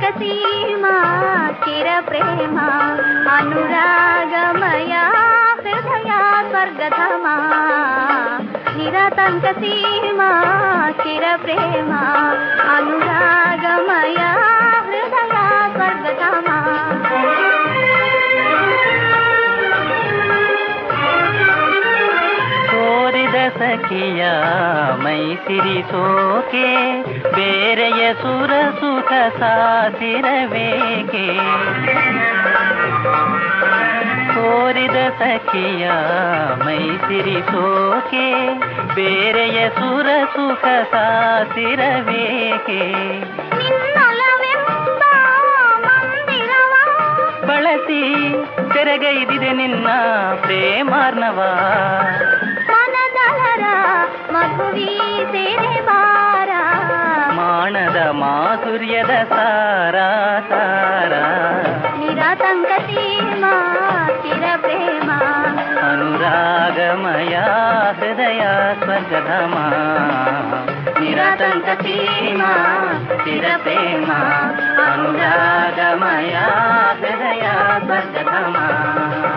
సీమా చిర ప్రేమ అనురాగమయ హృదయ స్వర్గధమా నిరతంక సీమా చిర ప్రేమ అనురాగమయ హృదయ స్వర్గధమా ಕೋರಿದ ಸಖಿಯ ಮೈಸಿರಿ ಸೋಕೆ ಬೇರೆಯ ಸುರ ಸುಖ ಸಾಸಿರಬೇಕೆ ಕೋರಿದ ಸಖಿಯ ಮೈಸಿರಿ ಸೋಕೆ ಬೇರೆಯ ಸುರ ಸುಖ ಸಾಸಿರಬೇಕೆ ನಿನ್ನೊಲವೆಂಬ ಮಂದಿರವ ಬಳಸಿ ತೆರೆಗೈದಿದೆ ನಿನ್ನ ಪ್ರೇಮಾರ್ಣವ ಮನದಲರ ಮಧುವಿ ಸೇರೆ ಬಾರ ಮಾಣದ ಮಾಧುರ್ಯದ ಸಾರ ಸಾರ ನಿರಾತಂಕ ಸೀಮಾ ಚಿರ ಪ್ರೇಮ ಅನುರಾಗಮಯ ಹೃದಯ ಸ್ವರ್ಗಧಮ ನಿರತಂಕ ಸೀಮಾ ಚಿರ ಪ್ರೇಮ ಅನುರಾಗಮಯ ಹೃದಯ ಸ್ವರ್ಗಧಮ